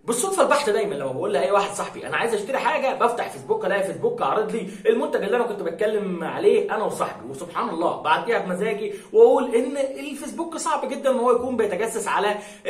بالصدفه البحته دايما لما بقول لاي واحد صاحبي انا عايز اشتري حاجه بفتح فيسبوك الاقي فيسبوك عارض لي المنتج اللي انا كنت بتكلم عليه انا وصاحبي وسبحان الله بعديها بمزاجي واقول ان الفيسبوك صعب جدا ان هو يكون بيتجسس على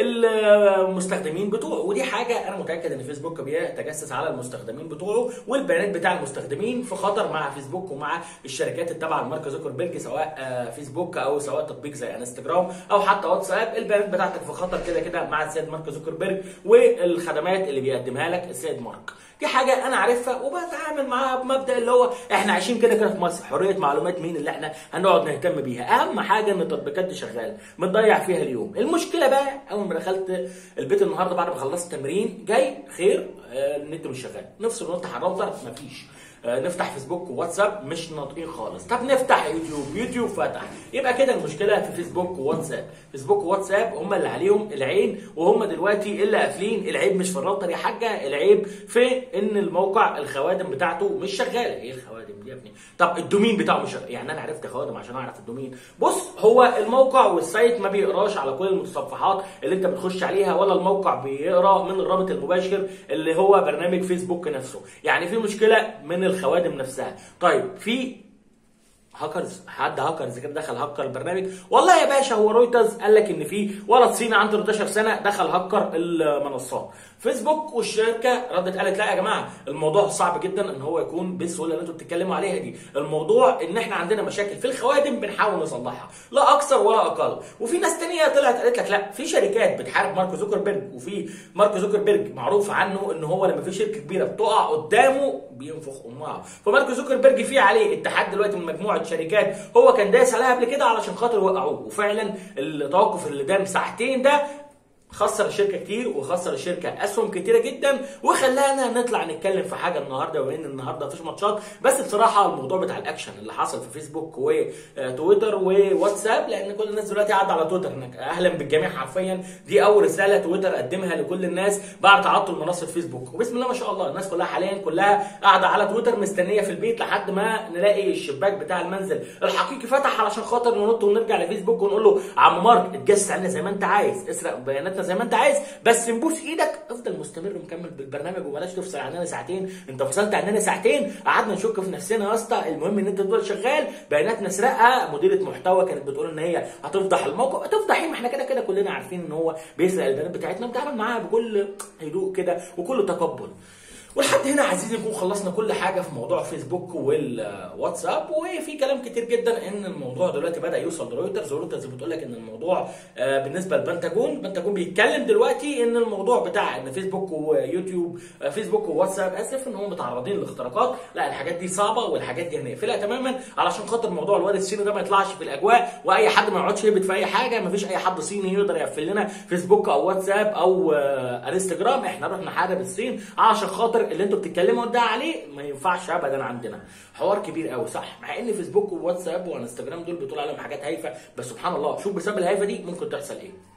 المستخدمين بتوعه ودي حاجه انا متاكد ان فيسبوك بيتجسس على المستخدمين بتوعه والبيانات بتاع المستخدمين في خطر مع فيسبوك ومع الشركات التابعه لمارك زوكربيرج سواء آه، فيسبوك او سواء تطبيق زي انستجرام او حتى واتساب البيانات بتاعتك في خطر كده كده مع السيد مارك زوكربيرج والخدمات اللي بيقدمها لك السيد مارك دي حاجه انا عارفها وبتعامل معاها بمبدا اللي هو احنا عايشين كده كده في مصر حريه معلومات مين اللي احنا هنقعد نهتم بيها اهم حاجه ان التطبيقات دي شغاله بنضيع فيها اليوم المشكله بقى اول ما دخلت البيت النهارده بعد ما خلصت تمرين جاي خير آه، النت مش شغال نفصل ونفتح الراوتر مفيش آه، نفتح فيسبوك وواتساب مش ناطقين خالص طب نفتح يوتيوب يوتيوب فتح يبقى كده المشكله في فيسبوك وواتساب فيسبوك وواتساب هم اللي عليهم العين وهم دلوقتي اللي قافلين العيب مش في الراوتر يا حاجه العيب في ان الموقع الخوادم بتاعته مش شغاله ايه الخوادم دي يا ابني طب الدومين بتاعه مش شغال يعني انا عرفت خوادم عشان اعرف الدومين بص هو الموقع والسايت ما بيقراش على كل المتصفحات اللي انت بتخش عليها ولا الموقع بيقرا من الرابط المباشر اللي هو برنامج فيسبوك نفسه يعني في مشكله من الخوادم نفسها طيب في هاكرز حد هاكرز كده دخل هكر البرنامج والله يا باشا هو رويترز قال لك ان في ولد صيني عنده 13 سنه دخل هكر المنصات فيسبوك والشركه ردت قالت لا يا جماعه الموضوع صعب جدا ان هو يكون بالسهوله اللي انتوا بتتكلموا عليها دي الموضوع ان احنا عندنا مشاكل في الخوادم بنحاول نصلحها لا اكثر ولا اقل وفي ناس تانية طلعت قالت لك لا في شركات بتحارب مارك زوكربيرج وفي مارك زوكربيرج معروف عنه ان هو لما في شركه كبيره بتقع قدامه بينفخ امها فمارك زوكربيرج في عليه اتحاد دلوقتي من مجموعه شركات هو كان دايس عليها قبل كده علشان خاطر وقعوه وفعلا التوقف اللي دام ساعتين ده خسر الشركه كتير وخسر الشركه اسهم كتيره جدا وخلانا نطلع نتكلم في حاجه النهارده بما ان النهارده مفيش ماتشات بس بصراحه الموضوع بتاع الاكشن اللي حصل في فيسبوك وتويتر وواتساب لان كل الناس دلوقتي قاعده على تويتر هناك اهلا بالجميع حرفيا دي اول رساله تويتر قدمها لكل الناس بعد تعطل منصه فيسبوك وبسم الله ما شاء الله الناس كلها حاليا كلها قاعده على تويتر مستنيه في البيت لحد ما نلاقي الشباك بتاع المنزل الحقيقي فتح علشان خاطر ننط ونرجع لفيسبوك ونقول له عم مارك اتجسس علينا زي ما انت عايز اسرق بياناتنا زي ما انت عايز بس نبوس ايدك افضل مستمر ومكمل بالبرنامج وبلاش تفصل عننا ساعتين انت فصلت عننا ساعتين قعدنا نشك في نفسنا يا اسطى المهم ان انت تفضل شغال بيانات نسرقها مديره محتوى كانت بتقول ان هي هتفضح الموقع تفضح ايه ما احنا كده كده كلنا عارفين ان هو بيسرق البيانات بتاعتنا بنتعامل معاها بكل هدوء كده وكل تقبل ولحد هنا عايزين نكون خلصنا كل حاجه في موضوع فيسبوك والواتساب وفي كلام كتير جدا ان الموضوع دلوقتي بدا يوصل لرويترز ورويترز بتقول لك ان الموضوع آه، بالنسبه لبنتاجون بنتاجون بيتكلم دلوقتي ان الموضوع بتاع ان فيسبوك ويوتيوب آه، فيسبوك وواتساب اسف ان هم متعرضين لاختراقات لا الحاجات دي صعبه والحاجات دي هنقفلها تماما علشان خاطر موضوع الواد الصيني ده ما يطلعش في الاجواء واي حد ما يقعدش يهبط في اي حاجه ما فيش اي حد صيني يقدر يقفل لنا فيسبوك او واتساب او آه، انستجرام احنا نروح نحارب الصين علشان خاطر اللي انتوا بتتكلموا ده عليه ما ينفعش ابدا عندنا حوار كبير قوي صح مع ان فيسبوك وواتساب وانستجرام دول بتقول عليهم حاجات هايفه بس سبحان الله شوف بسبب الهايفه دي ممكن تحصل ايه